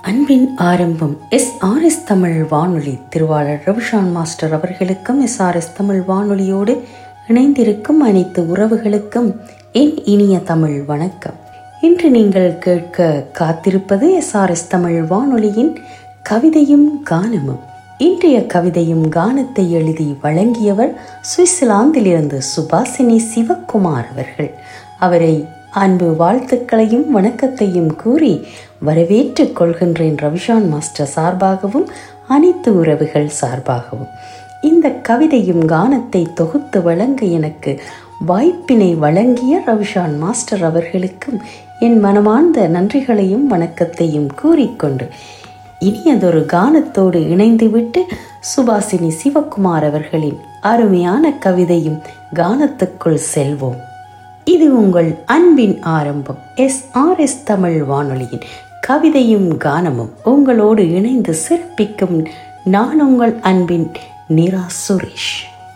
அன்பின் ஆரம்பம் S R S Tamil வானொலி திருவாளர் ரவிஷான் மாஸ்டர் அவர்களுக்கும் எஸ் ஆர் எஸ் தமிழ் வானொலியோடு இணைந்திருக்கும் அனைத்து உறவுகளுக்கும் என் இனிய தமிழ் வணக்கம் இன்று நீங்கள் கேட்க காத்திருப்பது எஸ் ஆர் எஸ் தமிழ் வானொலியின் கவிதையும் கானமும் இன்றைய கவிதையும் கானத்தை எழுதி வழங்கியவர் சுவிட்சர்லாந்திலிருந்து சுபாசினி சிவக்குமார் அவர்கள் அவரை அன்பு வாழ்த்துக்களையும் வணக்கத்தையும் கூறி வரவேற்றுக் கொள்கின்றேன் ரவிஷான் மாஸ்டர் சார்பாகவும் அனைத்து உறவுகள் சார்பாகவும் இந்த கவிதையும் கானத்தை தொகுத்து வழங்க எனக்கு வாய்ப்பினை வழங்கிய ரவிஷான் மாஸ்டர் அவர்களுக்கும் என் மனமார்ந்த நன்றிகளையும் வணக்கத்தையும் கூறிக்கொண்டு இனியதொரு கானத்தோடு இணைந்துவிட்டு சுபாசினி சிவக்குமார் அவர்களின் அருமையான கவிதையும் கானத்துக்குள் செல்வோம் இது உங்கள் அன்பின் ஆரம்பம் எஸ் ஆர் எஸ் தமிழ் வானொலியின் கவிதையும் கானமும் உங்களோடு இணைந்து சிறப்பிக்கும் நான் உங்கள் அன்பின் நிரா சுரேஷ்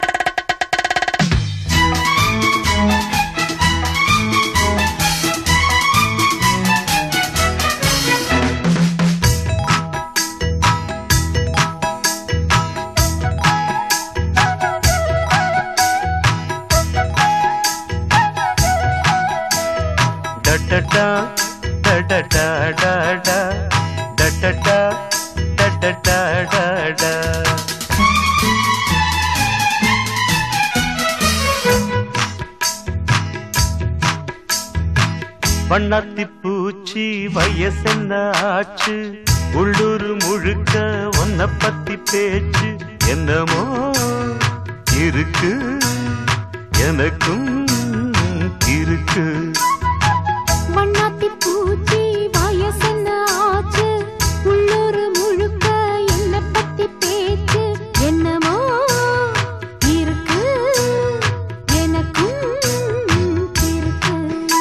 டடடா டடடா டடா டடடா டடடா டடா வண்ணாத்தி பூச்சி வயசென்ன ஆச்சு உள்ளூர் முழுக்க ஒன்ன பத்தி பேச்சு என்னமோ இருக்கு எனக்கும் இருக்கு வண்ணாத்தி பூச்சி வயசென்ன ஆச்சு உள்ளூர் முழுக்க என்ன பத்தி பேச்சு என்னமோ இருக்கு எனக்கும் இருக்கு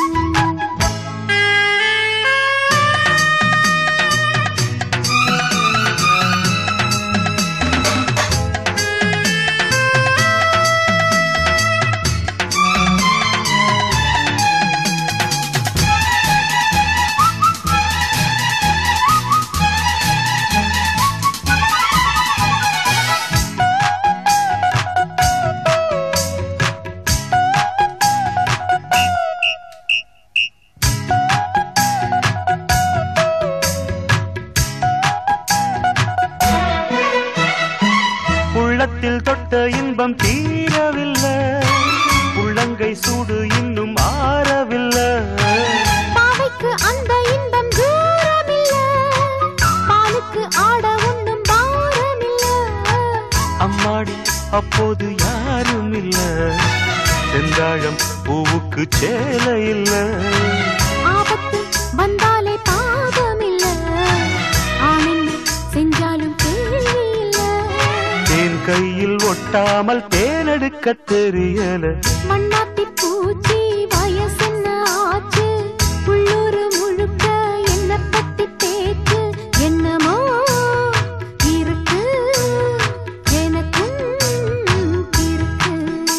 உள்ளத்தில் தொட்ட இன்பம் தீரவில்லை உள்ளங்கை சூடு இன்னும் ஆறவில்லை பாவைக்கு அந்த இன்பம் தூரமில்ல பாலுக்கு ஆட ஒண்ணும் பாரமில்ல அம்மாடி அப்போது யாரும் இல்ல செந்தாழம் பூவுக்கு சேலை இல்ல ஆபத்து வந்தாலே பாதமில்ல ஆனந்த செஞ்சாலும் கேள்வி இல்ல தேன் கையில் ஒட்டாமல் தேனெடுக்க தெரியல மண்ணாத்தி பூச்சி வயசென்ன ஆச்சு உள்ளூர் முழுக்க என்ன பத்தி பேச்சு என்னமோ இருக்கு எனக்கும் இருக்கு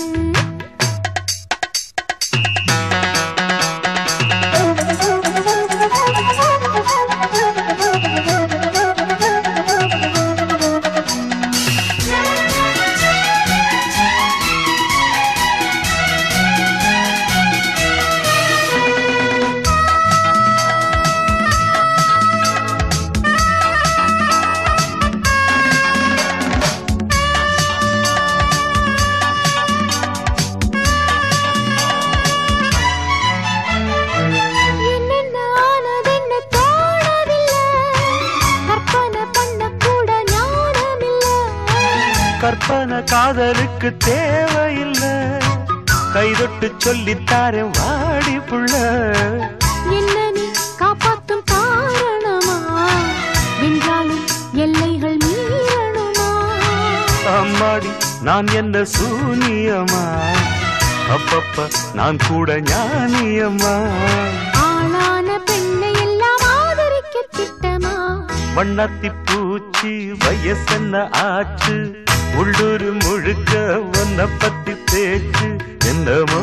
என்னென்ன ஆனதென்ன தோணவில்லை கற்பனை பண்ண கூட ஞானமில்ல கற்பனை காதலுக்கு தேவையில்ல கைதொட்டு சொல்லித்தாரேன் வாடி புள்ள என்ன நீ காப்பாத்தும் காரணமா வென்றாலும் எல்லைகள் மீறணுமா அம்மாடி நான் என்ன சூனியமா அப்பப்ப நான் கூட ஞானியம்மா ஆளான பெண்ணை எல்லாம் ஆதரிக்க திட்டமா வண்ணாத்தி பூச்சி வயசென்ன ஆச்சு உள்ளூர் முழுக்க உன்னை பத்தி பேச்சு என்னமோ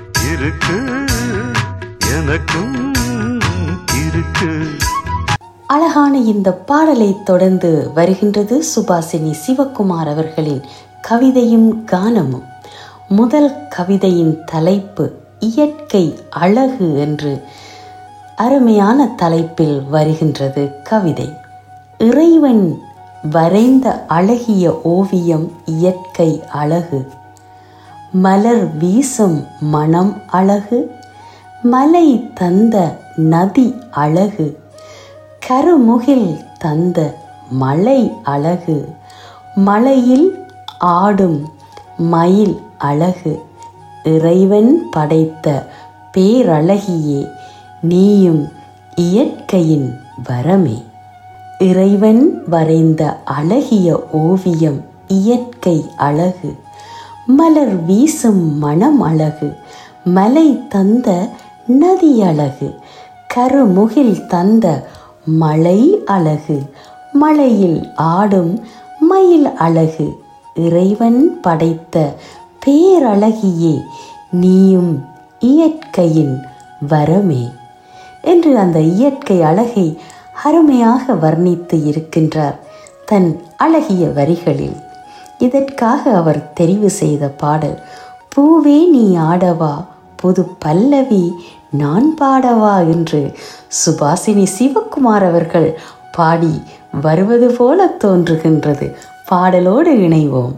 இருக்கு எனக்கும் இருக்கு அழகான இந்த பாடலை தொடர்ந்து வருகின்றது சுபாசினி சிவகுமார் அவர்களின் கவிதையும் கானமும் முதல் கவிதையின் தலைப்பு இயற்கை அழகு என்று அருமையான தலைப்பில் வருகின்றது கவிதை இறைவன் வரைந்த அழகிய ஓவியம் இயற்கை அழகு மலர் வீசும் மனம் அழகு மலை தந்த நதி அழகு கருமுகில் தந்த மலை அழகு மலையில் ஆடும் மயில் அழகு இறைவன் படைத்த பேரழகியே நீயும் இயற்கையின் வரமே இறைவன் வரைந்த அழகிய ஓவியம் இயற்கை அழகு மலர் வீசும் மனம் அழகு மலை தந்த நதி அழகு கருமுகில் தந்த மலை அழகு மலையில் ஆடும் மயில் அழகு இறைவன் படைத்த பேரழகியே நீயும் இயற்கையின் வரமே என்று அந்த இயற்கை அழகை அருமையாக வர்ணித்து இருக்கின்றார் தன் அழகிய வரிகளில் இதற்காக அவர் தெரிவு செய்த பாடல் பூவே நீ ஆடவா புது பல்லவி நான் பாடவா என்று சுபாசினி சிவகுமார் அவர்கள் பாடி வருவது போல தோன்றுகின்றது பாடலோடு இணைவோம்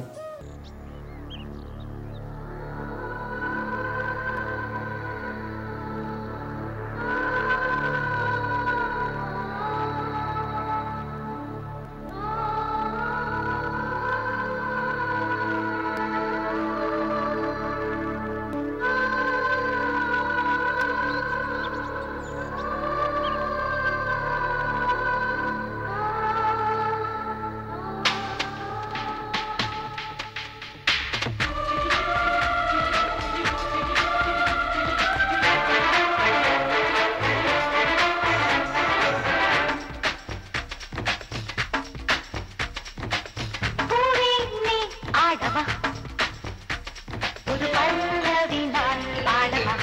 பூவே நீ ஆடவா ஒரு பல்லவி நான் பாடவா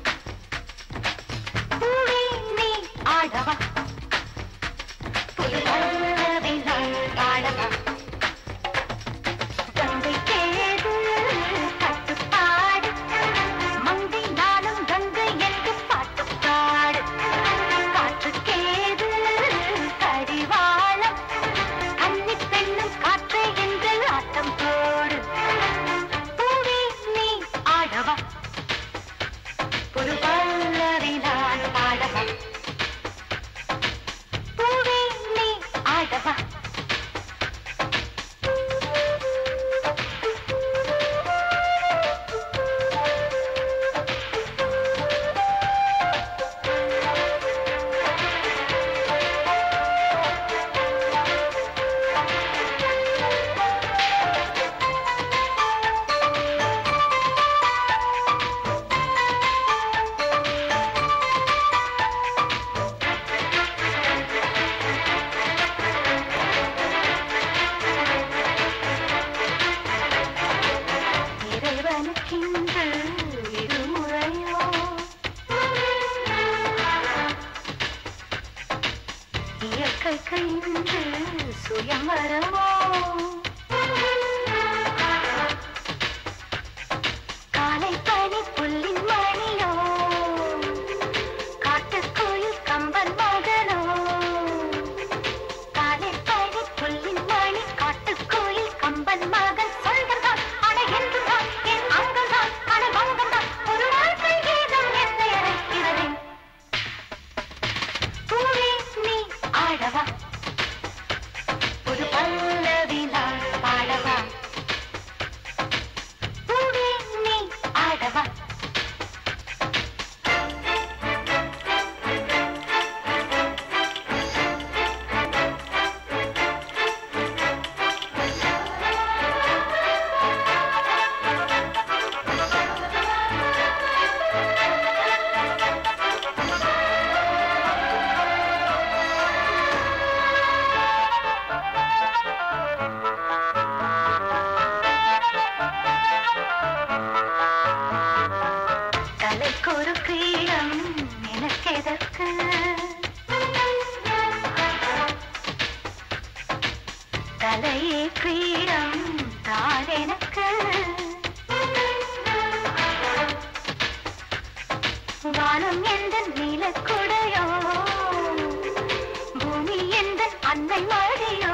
பூவே நீ ஆடவா ஒரு பல்லவி நான் பாடவா கங்கை கேது கட்டுப்பாடு மங்கை நானும் கங்கை என்று பாட்டு பாடு காற்றுக்கேது கடிவாளம் கன்னி பெண்ணும் காற்று என்று ஆட்டம் போடு பூவே நீ ஆடவா ஒரு பல்லவி நான் பாடவா பூவே நீ ஆடவா இறைவனுக்கென்று இருமுறையோ இயற்கைக்கு இன்று சுயம்பரமோ காலை பனி புல்லின் மணியோ காட்டுக்கோயில் கம்பன் மகனோ காலை பனி புல்லின் மணி காட்டுக்கோயில் கம்பன் மகன் சொல்கிறான் அட என்றுதான் என் அங்கதான் அட வங்கதான் ஒரு வாழ்க்கை கீதம் என்னை அழைக்கிறது பூவே நீ ஆடவா ஒரு பல்லவி நான் பாடவா பூவே நீ ஆடவா தலையே கிரீடம் தான் எனக்கு வானம் எந்த நீலக்குடையோ பூமி எந்த அன்னை மடியோ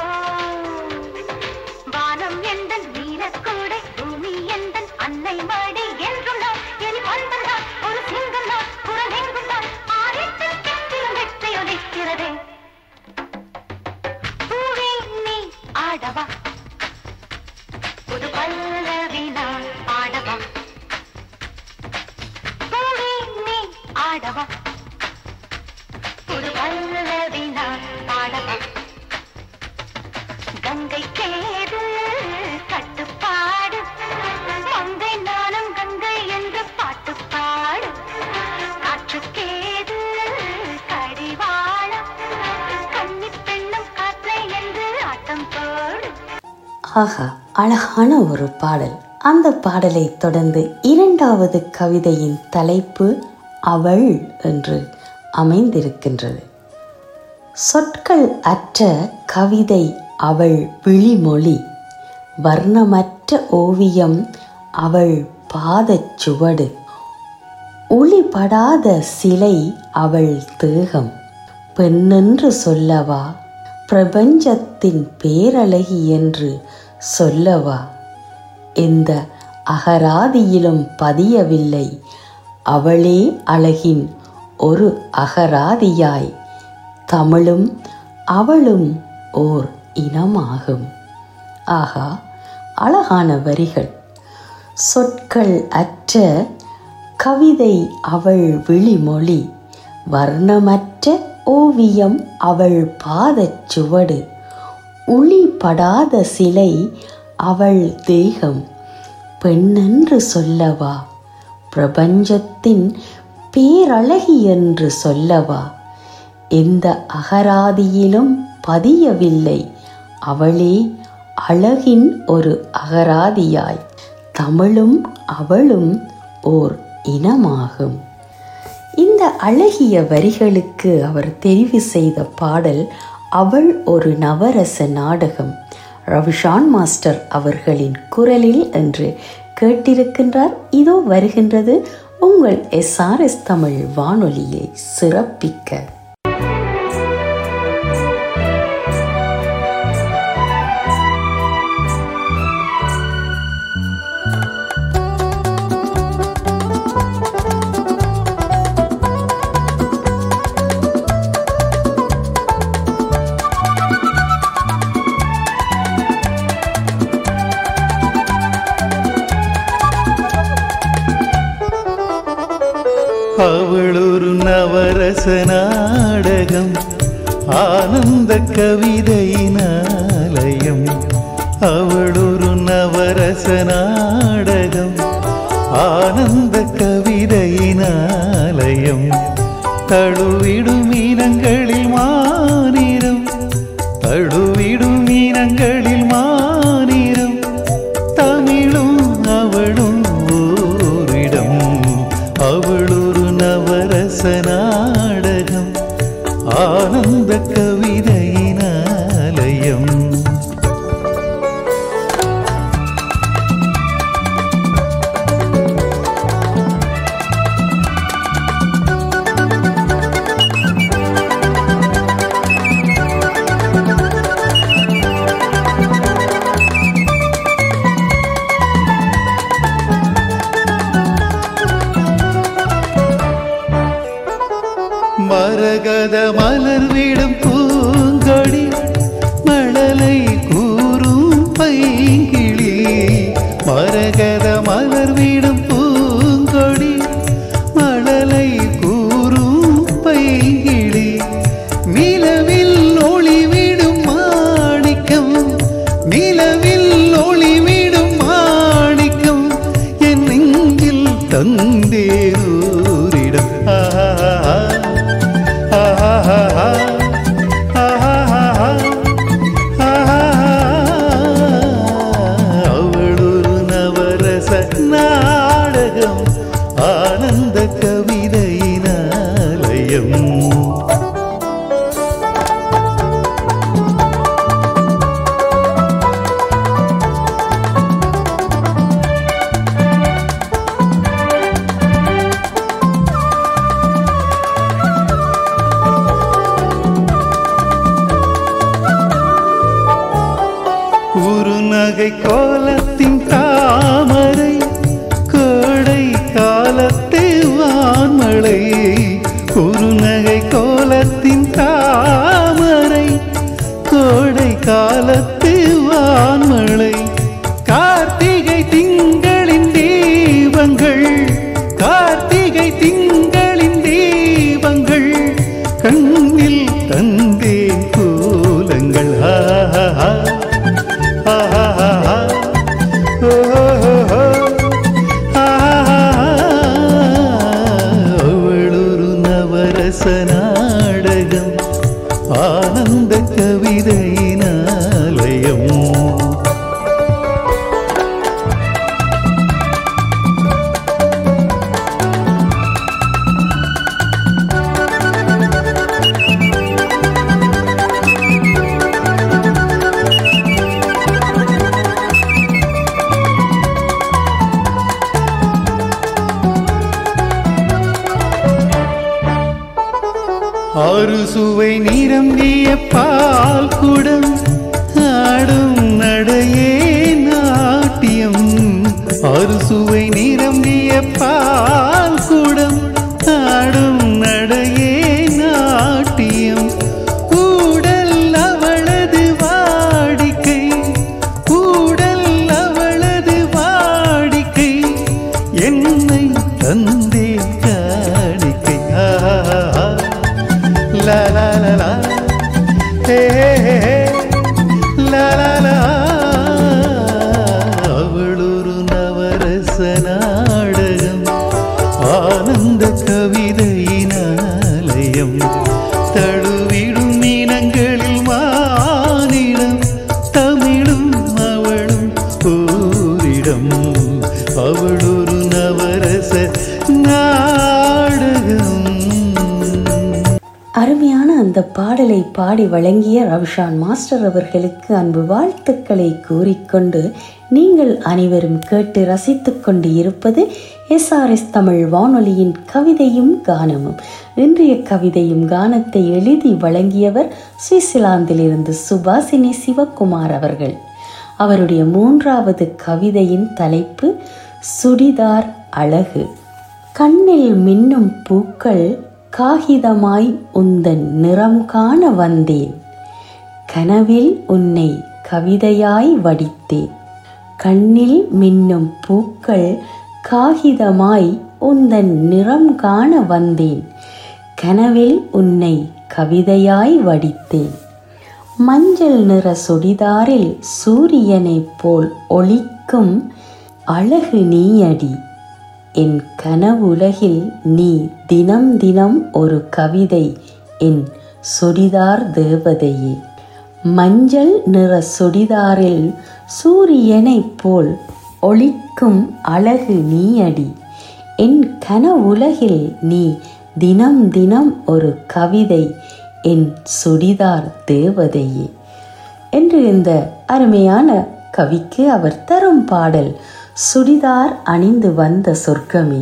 வானம் எந்த நீலக்குடை பூமி எந்த அன்னை மடி என்றும் நான் என் பந்தம் தான் ஒரு சிங்கம் தான் குரலெங்கும் தான் ஆயிரத்தில் கெட்டிலும் வெற்றியொலிக்கிறதே பூவே நீ ஆடவா புது பல்லவி நான் பாடவா பூவே நீ ஆடவா புது பல்லவி நான் பாடவா கங்கை கேது கட்டுப்பாடு மங்கை நானும் கங்கை என்று பாட்டு பாடு காற்றுக்கேது கடிவாளம் கன்னி பெண்ணும் காற்றை என்று ஆட்டம் போடு ஆஹா அழகான ஒரு பாடல் அந்த பாடலை தொடர்ந்து இரண்டாவது கவிதையின் தலைப்பு அவள் என்று அமைந்திருக்கின்றது சொற்கள் அற்ற கவிதை அவள் விழிமொழி வர்ணமற்ற ஓவியம் அவள் பாதச் சுவடு ஒளிபடாத சிலை அவள் தேகம் பெண்ணென்று சொல்லவா பிரபஞ்சத்தின் பேரழகி என்று சொல்லவா எந்த அகராதியிலும் பதியவில்லை அவளே அழகின் ஒரு அகராதியாய் தமிழும் அவளும் ஓர் இனமாகும் ஆகா அழகான வரிகள் சொற்கள் அற்ற கவிதை அவள் விழிமொழி வர்ணமற்ற ஓவியம் அவள் பாதச் சுவடு ஒளிபடாத சிலை அவள் தேகம் பெண்ணென்று சொல்லவா பிரபஞ்சத்தின் பேரழகி என்று சொல்லவா எந்த அகராதியிலும் பதியவில்லை அவளே அழகின் ஒரு அகராதியாய் தமிழும் அவளும் ஓர் இனமாகும் இந்த அழகிய வரிகளுக்கு அவர் தெரிவு செய்த பாடல் அவள் ஒரு நவரச நாடகம் ரவிஷான் மாஸ்டர் அவர்களின் குரலில் என்று கேட்டிருக்கின்றார் இதோ வருகின்றது உங்கள் எஸ்ஆர்எஸ் தமிழ் வானொலியை சிறப்பிக்க அவளொரு நவரச நாடகம் ஆனந்த கவிதையினாலயம் அவளொரு நவரச நாடகம் ஆனந்த கவிதையினாலயம் தழுவிடும் இனங்களில் மாநிலம் தழுவிடும் இனங்களில் மாநிலம் தமிழும் அவளும் ஓரிடம் அவளொரு நவரச நாடகம் ஆனந்த கவிதையினாலயம் குறுநகை கோலத்தின் தாமரை கோடை காலத்து வான்மழை குறுநகை கோலத்தின் தாமரை கோடை காலத்து வான்மழை கார்த்திகை திங்களின் தீபங்கள் கார்த்திகை திங்களின் தீபங்கள் கண்ணில் தந்தே கோலங்கள் ஆஹா ஆஹா ஓஹோ அவளொரு நவரச நாடகம் ஆனந்த கவிதையினாலயம் ஆறு சுவை நிரம்பிய பால் குடம் ஆடும் நடையே நாட்டியம் ஆறு சுவை நிரம்பிய பால் குடம் ஆடும் நடையே நாட்டியம் கூடல் அவளது வாடிக்கை கூடல் அவளது வாடிக்கை என்னை தந்தே காணிக்கை ஆஹா la la la la hey, hey, hey, hey. la la la அவளொரு நவரச நாடகம் ஆனந்த கவிதையினாலயம் தழுவிடும் இனங்களில் மானிடம் தமிழும் அவளும் ஓரிடம் அவளொரு நவரச நாடகம் அருமையான அந்த பாடலை பாடி வழங்கிய ரவிஷான் மாஸ்டர் அவர்களுக்கு அன்பு வாழ்த்துக்களை கூறிக்கொண்டு நீங்கள் அனைவரும் கேட்டு ரசித்துக் கொண்டு இருப்பது எஸ்ஆர்எஸ் தமிழ் வானொலியின் கவிதையும் கானமும் இன்றைய கவிதையும் கானத்தை எழுதி வழங்கியவர் சுவிட்சர்லாந்திலிருந்து சுபாசினி சிவகுமார் அவர்கள் அவருடைய மூன்றாவது கவிதையின் தலைப்பு சுடிதார் அழகு கண்ணில் மின்னும் பூக்கள் காகிதமாய் உந்தன் நிறம் காண வந்தேன் கனவில் உன்னை கவிதையாய் வடித்தேன் கண்ணில் மின்னும் பூக்கள் காகிதமாய் உந்தன் நிறம் காண வந்தேன் கனவில் உன்னை கவிதையாய் வடித்தேன் மஞ்சள் நிற சுடிதாரில் சூரியனைப் போல் ஒளிக்கும் அழகு நீயடி என் கனவுலகில் நீ தினம் தினம் ஒரு கவிதை என் சுடிதார் தேவதையே மஞ்சள் நிற சுடிதாரில் சூரியனைப் போல் ஒளிக்கும் அழகு நீயடி என் கனவுலகில் நீ தினம் தினம் ஒரு கவிதை என் சுடிதார் தேவதையே என்று இந்த அருமையான கவிக்கு அவர் தரும் பாடல் சுடிதார் அணிந்து வந்த சொர்க்கமே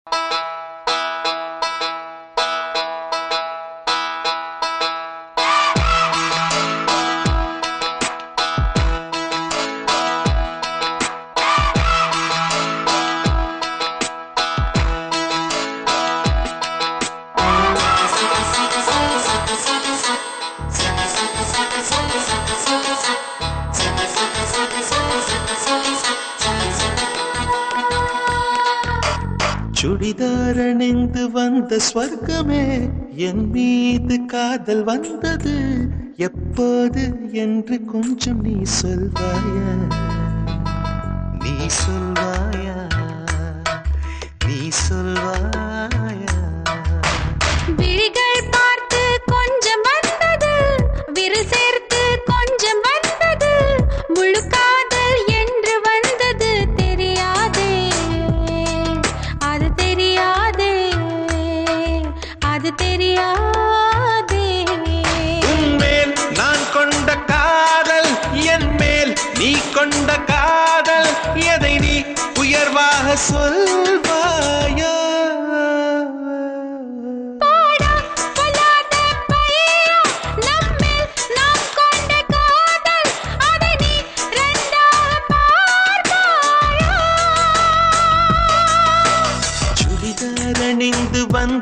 சுடிதார் அணிந்து வந்த ஸ்வர்க்கமே என் மீது காதல் வந்தது எப்போது என்று கொஞ்சம் நீ சொல்வாயா நீ சொல்வாயா நீ சொல்வாயா விழிகள் பார்த்து கொஞ்சம் வந்தது விரு சேர்த்து கொஞ்சம் வந்தது முழு காதல் என்று வந்தது தெரியாதே அது தெரியாதே அது தெரியாதே உன்மேல் நான் கொண்ட காதல் என் மேல் நீ கொண்ட காதல் எதை நீ உயர்வாக சொல்வாயா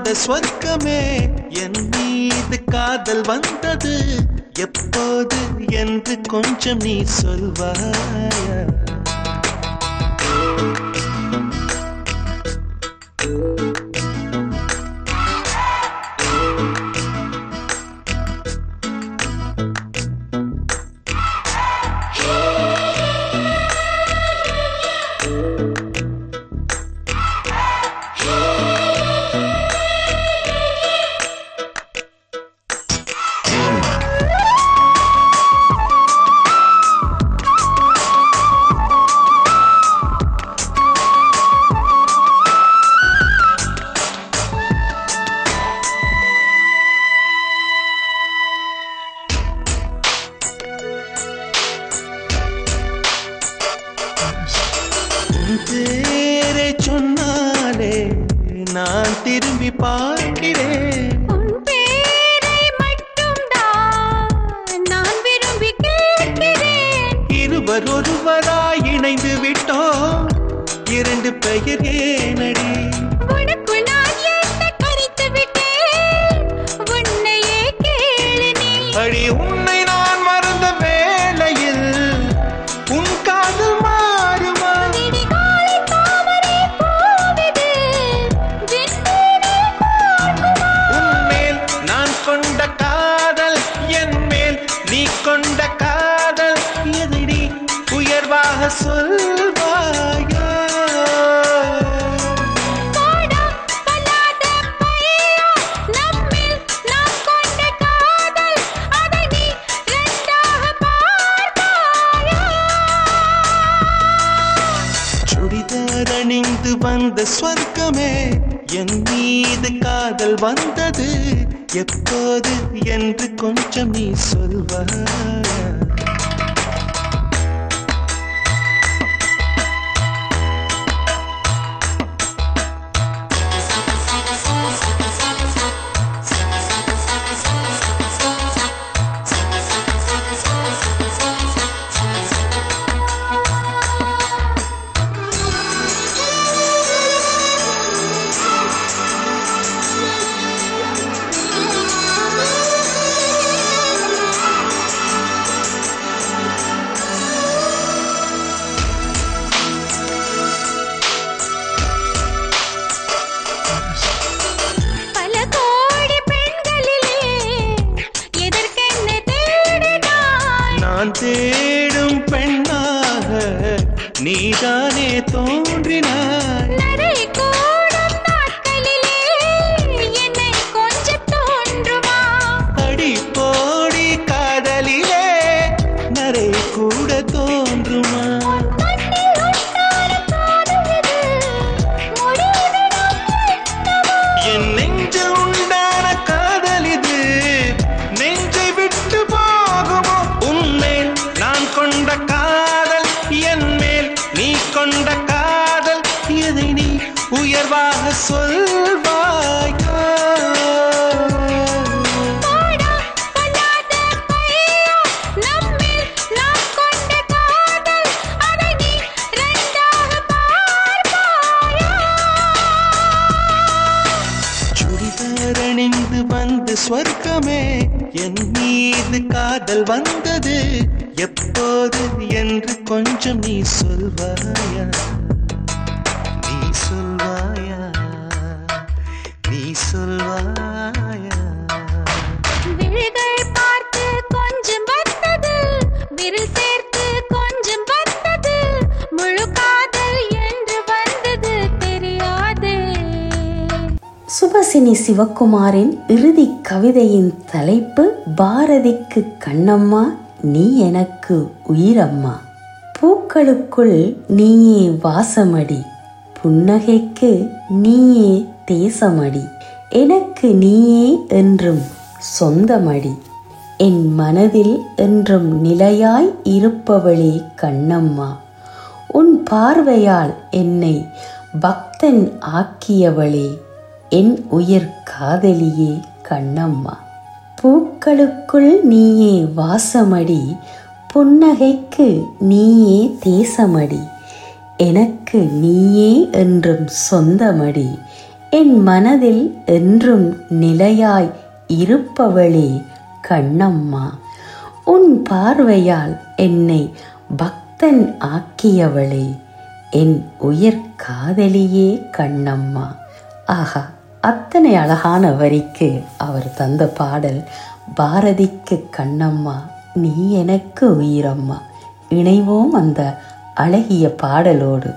வந்த சொர்க்கமே என் மீது காதல் வந்தது எப்போது என்று கொஞ்சம் நீ சொல்வாயா உன் பேரை சொன்னாலே நான் திரும்பி பார்க்கிறேன் உன் பேரை மட்டும்தான் நான் விரும்பி கேட்கிறேன் இருவர் ஒருவராய் இணைந்து விட்டோம் இரண்டு பெயர் ஏனடி உனக்குள் நான் என்ன கரைத்து விட்டேன் உன்னையே கேளு நீ அடி உன்னை நான் மறந்த வேளையில் உன் காதல் மாறுமா விடிகாலை தாமரை பூவிது விண்மீனை பார்க்குமா உன்மேல் நான் கொண்ட காதல் என் மேல் நீ கொண்ட காதல் எதை நீ உயர்வாக சொல்வாயா போடா பொல்லாத பையா நம்மில் நாம் கொண்ட காதல் அதை நீ ரெண்டாக பார்த்தாயா சுடிதார் அணிந்து வந்த ஸ்வர்க்கமே என் மீது காதல் வந்தது எப்போது என்று கொஞ்சம் நீ சொல்வாயா பல கோடி பெண்களிலே எதற்கென்ன தேடினாய் நான் தேடும் பெண்ணாக நீதானே தோன்றினாய் நரை கூடும் நாட்களிலே என்னை கொஞ்சம் தோன்றுமா அடி போடி காதலிலே நரை கூட தோன்றுமா மண்ணில் உண்டான காதல் இது முடிவிடும் எண்ணமா என் நெஞ்சில் உண்டான காதல் இது நெஞ்சை விட்டு போகுமோ உன்மேல் நான் கொண்ட காதல் என் மேல் நீ கொண்ட காதல் எதை நீ உயர்வாக சொல்வாயா போடா பொல்லாத பையா நம்மில் நாம் கொண்ட காதல் அதை நீ ரெண்டாக பார்ப்பாயா சுடிதார் அணிந்து வந்து ஸ்வர்க்கமே என் மீது காதல் வந்தது எப்போது என்று கொஞ்சம் நீ சொல்வாயா நீ சொல்வாயா நீ சொல்வாயா விழிகள் பார்த்து கொஞ்சம் வந்தது விரல் சேர்த்து கொஞ்சம் வந்தது முழு காதல் என்று வந்தது தெரியாதே சுபசினி சிவக்குமாரின் இறுதி கவிதையின் தலைப்பு பாரதிக்கு கண்ணம்மா நீ எனக்கு உயிரம்மா பூக்களுக்குள் நீயே வாசமடி புன்னகைக்கு நீயே தேசமடி எனக்கு நீயே என்றும் சொந்தமடி என் மனதில் என்றும் நிலையாய் இருப்பவளே கண்ணம்மா உன் பார்வையால் என்னை பக்தன் ஆக்கியவளே என் உயிர் காதலியே கண்ணம்மா பூக்களுக்குள் நீயே வாசமடி புன்னகைக்கு நீயே தேசமடி எனக்கு நீயே என்றும் சொந்தமடி என் மனதில் என்றும் நிலையாய் இருப்பவளே கண்ணம்மா உன் பார்வையால் என்னை பக்தன் ஆக்கியவளே என் உயிர் காதலியே கண்ணம்மா ஆஹா அத்தனை அழகான வரிக்கு அவர் தந்த பாடல் பாரதிக்கு கண்ணம்மா நீ எனக்கு உயிரம்மா இணைவோம் அந்த அழகிய பாடலோடு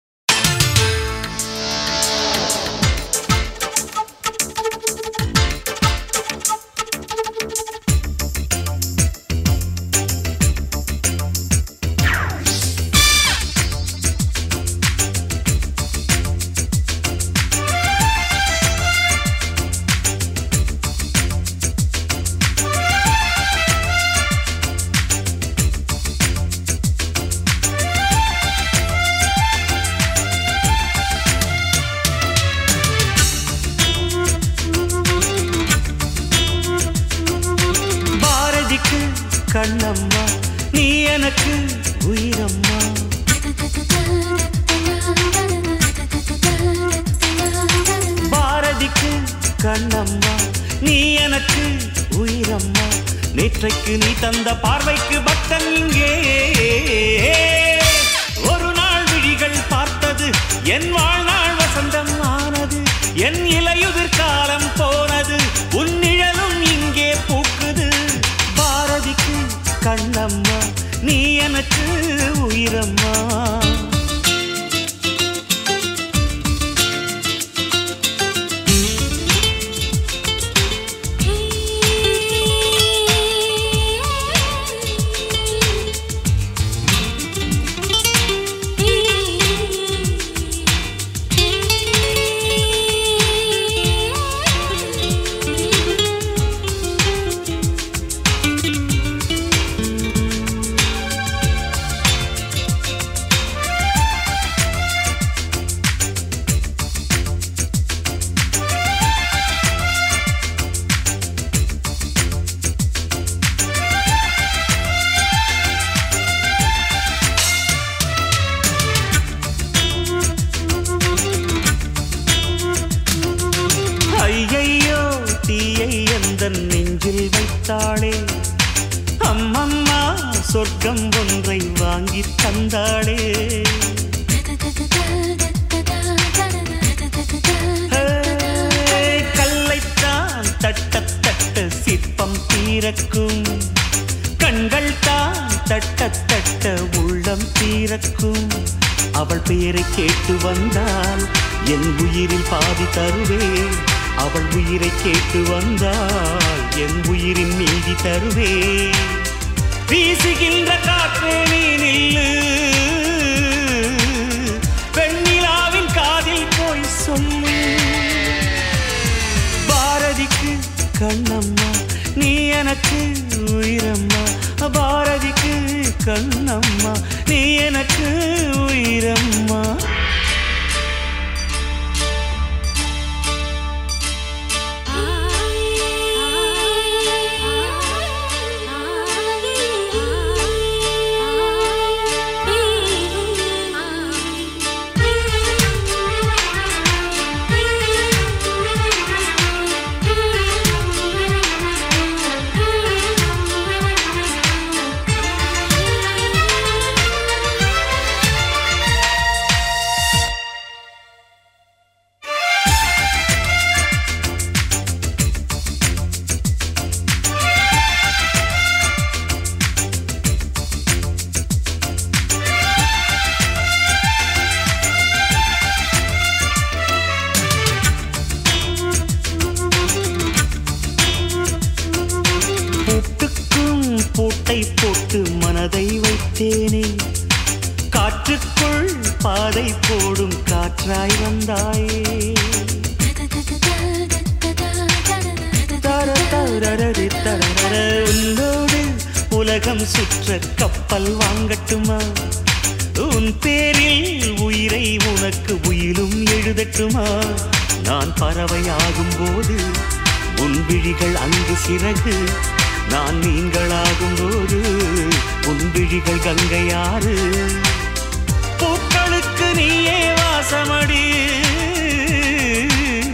பாரதிக்கு கண்ணம்மா நீ எனக்கு உயிரம்மா பாரதிக்கு கண்ணம்மா நீ எனக்கு உயிரம்மா நேற்றைக்கு நீ தந்த பார்வைக்கு பக்தன் இங்கே ஒரு நாள் விழிகள் பார்த்தது என் வாழ்நாள் வசந்தம் ஆனது என் இலையுதிர் காலம் போனது உன் நிழலும் இங்கே பூக்குது பாரதிக்கு கண்ணம்மா நீ எனக்கு உயிரம்மா ஐயையோ தீயை எந்த நெஞ்சில் வைத்தாளே அம்மம்மா சொர்க்கம் ஒன்றை வாங்கி தந்தாளே ஹே, கல்லைத்தான் தட்ட தட்ட சிற்பம் தீரக்கும் கண்கள் தான் தட்ட தட்ட உள்ளம் தீரக்கும் அவள் பெயரை கேட்டு வந்தால் என் உயிரில் பாதி தருவேன் அவள் உயிரை கேட்டு வந்தால் என் உயிரின் மீதி தருவேன் வீசுகின்ற காற்றே நீ நில்லு வெண்ணிலாவின் காதில் போய் சொல்லு பாரதிக்கு கண்ணம்மா நீ எனக்கு உயிரம்மா பாரதிக்கு கண்ணம்மா நீ எனக்கு உயிரம்மா பூட்டுக்கும் பூட்டை போட்டு மனதை வைத்தேனே காற்றுக்குள் பாதை போடும் காற்றாய் வந்தாயே தர தரரரி தரரர. உன்னோடு உலகம் சுற்ற கப்பல் வாங்கட்டுமா உன் பேரில் உயிரை உனக்கு உயிலும் எழுதட்டுமா நான் பறவையாகும் போது உன் விழிகள் அங்கு சிறகு நான் நீங்களாகும் போது உன் விழிகள் கங்கையாறு பூக்களுக்கு நீயே வாசமடி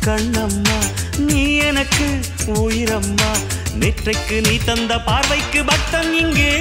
கண்ணம்மா நீ எனக்கு உயிரம்மா நேற்றைக்கு நீ தந்த பார்வைக்கு பட்டம் இங்கே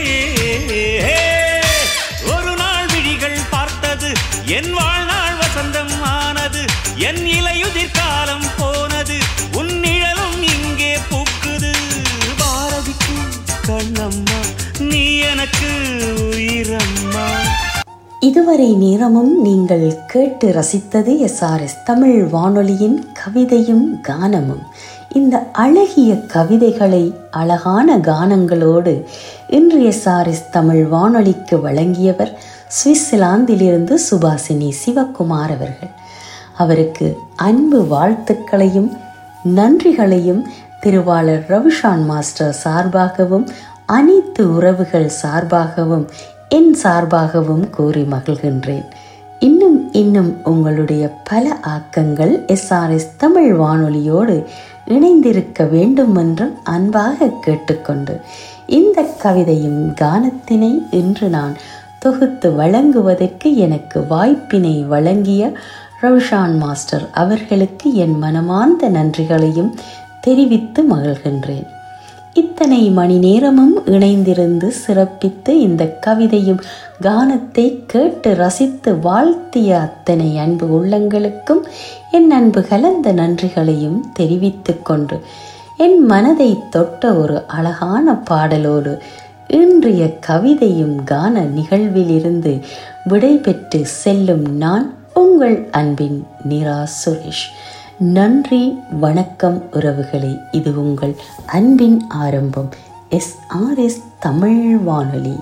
ஒரு நாள் விழிகள் பார்த்தது என் வாழ்நாள் வசந்தம் ஆனது என் இலையுதிர் காலம் போனது உன் நிழலும் இங்கே பூக்குது பாரதிக்கு கண்ணம்மா நீ எனக்கு உயிரம்மா இதுவரை நேரமும் நீங்கள் கேட்டு ரசித்தது எஸ்ஆர்எஸ் தமிழ் வானொலியின் கவிதையும் கானமும் இந்த அழகிய கவிதைகளை அழகான கானங்களோடு இன்று எஸ்ஆர்எஸ் தமிழ் வானொலிக்கு வழங்கியவர் சுவிட்சர்லாந்திலிருந்து சுபாசினி சிவக்குமார் அவர்கள் அவருக்கு அன்பு வாழ்த்துக்களையும் நன்றிகளையும் திருவாளர் ரவிஷான் மாஸ்டர் சார்பாகவும் அனைத்து உறவுகள் சார்பாகவும் என் சார்பாகவும் கூறி மகிழ்கின்றேன் இன்னும் இன்னும் உங்களுடைய பல ஆக்கங்கள் எஸ்ஆர்எஸ் தமிழ் வானொலியோடு இணைந்திருக்க வேண்டும் என்றும் அன்பாக கேட்டுக்கொண்டு இந்த கவிதையும் கானத்தினை இன்று நான் தொகுத்து வழங்குவதற்கு எனக்கு வாய்ப்பினை வழங்கிய ரவிஷான் மாஸ்டர் அவர்களுக்கு என் மனமார்ந்த நன்றிகளையும் தெரிவித்து மகிழ்கின்றேன் இத்தனை மணி நேரமும் இணைந்திருந்து சிறப்பித்து இந்த கவிதையும் கானத்தை கேட்டு ரசித்து வாழ்த்திய அத்தனை அன்பு உள்ளங்களுக்கும் என் அன்பு கலந்த நன்றிகளையும் தெரிவித்துக் கொண்டு என் மனதை தொட்ட ஒரு அழகான பாடலோடு இன்றைய கவிதையும் கான நிகழ்விலிருந்து விடைபெற்று செல்லும் நான் உங்கள் அன்பின் நிரா சுரேஷ் நன்றி வணக்கம் உறவுகளே இது உங்கள் அன்பின் ஆரம்பம் எஸ் ஆர் எஸ் தமிழ் வானொலி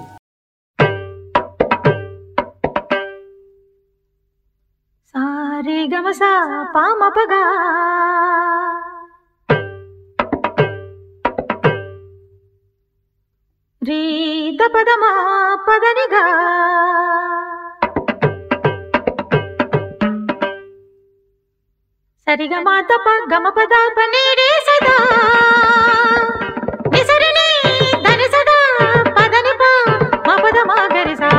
சாரி கமசா பாமபகா ரீத பதமா பதனிகா சரிகமா தப்ப கம பத பனீரே சதா நிசரணி தனி சதா பதனி பா மபத மாகரிசா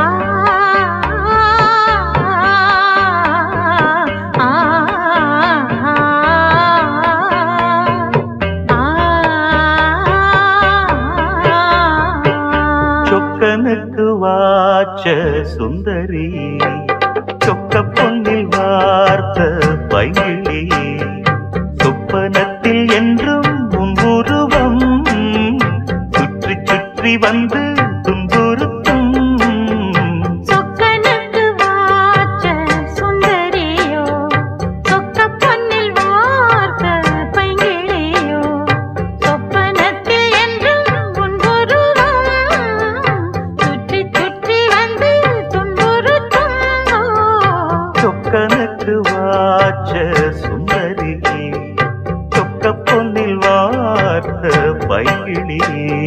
சொக்கனுக்கு வாச்ச சுந்தரி சொக்க பொன்னில் வார்த்த பைங்கிளி சொப்பனத்தில் என்றும் உன் உருவம் சுற்றி சுற்றி வந்து துன்புறுத்தும் சொக்கனுக்கு வாச்ச சுந்தரியோ சொக்க பொன்னில் வார்த்த பைங்கிளியோ சொப்பனத்தில் என்றும் உன் உருவம் சுற்றி சுற்றி வந்து துன்புறுத்தும் சொக்கனுக்கு வாச்ச சுந்தரி சொக்க பொன்னில் வார்த்த பைங்கிளி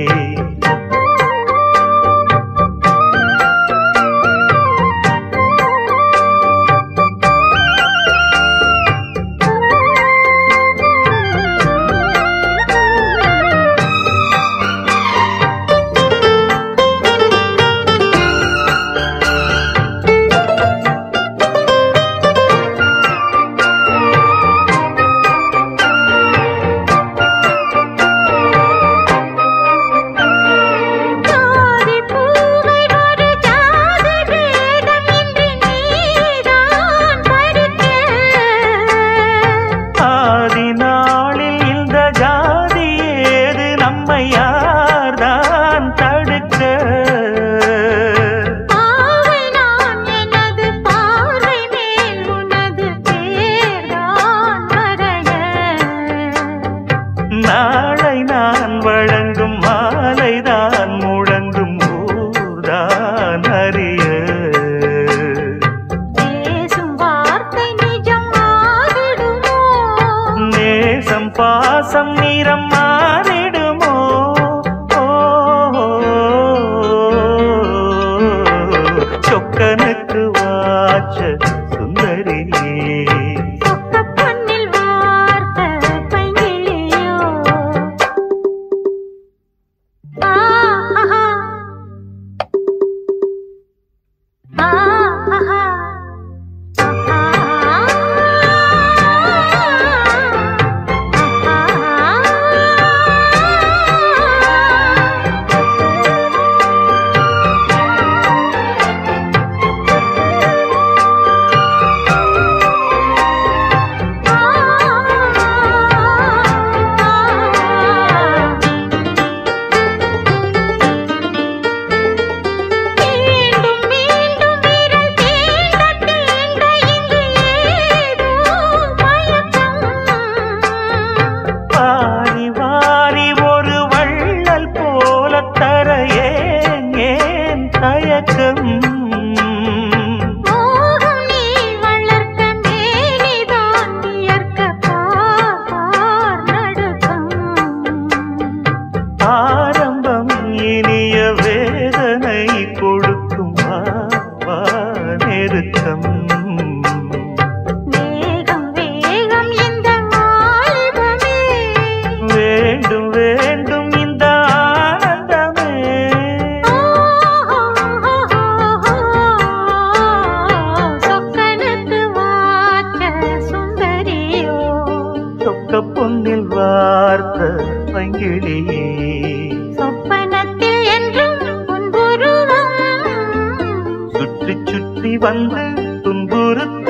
ஜாதி பூவை ஒரு ஜாதி பேதம் இன்றி நீதான் பறிக்க ஆதி நாளில் இந்த ஜாதி ஏது நம்மை யார்தான் தடுக்க பாவை நான் எனது பார்வை மேல் உனது பேர்தான் மறைய நாளை நான் வழங்கும் மாலைதான் முழங்கும் ஊர்தான் அறிய பேசும் வார்த்தை நிஜம் ஆகிடுமோ நேசம் பாசம் நிறம் மாறிடுமோ ஓ, சொக்கனுக்கு வாச்ச சுந்தரி சொக்க பொன்னில் வார்த்த பைங்கிளியோ ஆ ஆஹா ஆ ஆஹா ஆஹா சொக்க பொன்னில் வார்த்த பங்கிழியே சொப்பனத்தில் என்றும் உன் உருவம் சுற்றி சுற்றி வந்து துன்புறுத்த